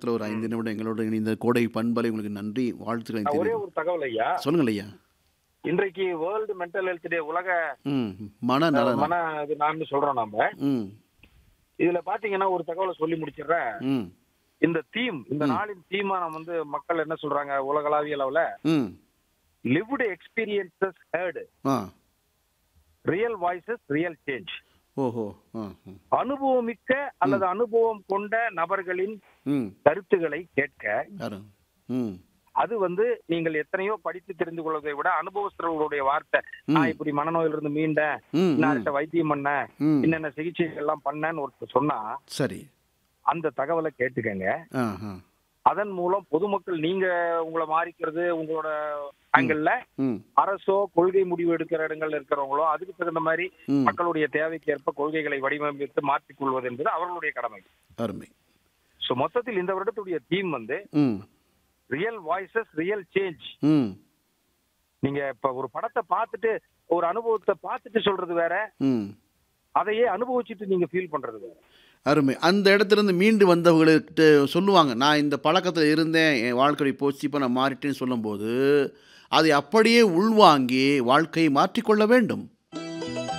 நேரத்தில் ஒரு ஐந்து நிமிடம் எங்களோட இணைந்த கோடை பண்பலை உங்களுக்கு நன்றி வாழ்த்துக்களை நான் ஒரே தெரிவித்து ஒரு தகவல் ஐயா சொல்லுங்கள் ஐயா இன்றைக்கு வேர்ல்டு மென்டல் ஹெல்த் டே உலக ம் மன நல மன இது நான் சொல்றோம் நாம ம் இதுல பாத்தீங்கன்னா ஒரு தகவலை சொல்லி முடிச்சிடுறேன் ம் இந்த தீம் இந்த நாளின் தீமா நம்ம வந்து மக்கள் என்ன சொல்றாங்க உலகளாவிய அளவுல hmm lived experiences heard ah real voices real change ஓஹோ ஆ ம். அனுபவமிக்க அல்லது அனுபவம் கொண்ட நபர்களின் ம் கருத்துக்களை கேட்க யாரு ம் அது வந்து நீங்கள் எத்தனையோ படித்து தெரிந்து கொள்வதை விட அனுபவஸ்தர்களுடைய வார்த்தை நான் இப்படி மனநோயிலிருந்து மீண்டேன் ம் ம் இன்னார்கிட்ட வைத்தியம் பண்ணேன் ம் என்னென்ன சிகிச்சைகள் எல்லாம் பண்ணேன்னு ஒருத்தர் சொன்னா சரி அந்த தகவலை கேட்டுக்கங்க ஆ ஆ அதன் மூலம் பொதுமக்கள் நீங்க உங்களை மாறிக்கிறது உங்களோட ஆங்கிள் ம் அரசோ கொள்கை முடிவு எடுக்கிற இடங்கள்ல இருக்கிறவங்களோ அதுக்கு தகுந்த மாதிரி ம் மக்களுடைய தேவைக்கு ஏற்ப கொள்கைகளை வடிவமைத்து மாற்றிக் கொள்வது என்பது அவர்களுடைய கடமை அருமை சோ மொத்தத்தில் இந்த வருடத்துடைய தீம் வந்து ம் ரியல் வாய்ஸஸ் ரியல் சேஞ்ச் ம் நீங்க இப்ப ஒரு படத்தை பார்த்துட்டு ஒரு அனுபவத்தை பார்த்துட்டு சொல்றது வேற ம் அதையே அனுபவிச்சுட்டு நீங்க ஃபீல் பண்றது வேற அருமை அந்த இடத்துலேருந்து மீண்டு வந்தவங்கள்கிட்ட சொல்லுவாங்க நான் இந்த பழக்கத்தில் இருந்தேன் என் வாழ்க்கை போச்சு இப்போ நான் மாறிட்டேன்னு சொல்லும்போது அதை அப்படியே உள்வாங்கி வாழ்க்கையை மாற்றிக்கொள்ள வேண்டும்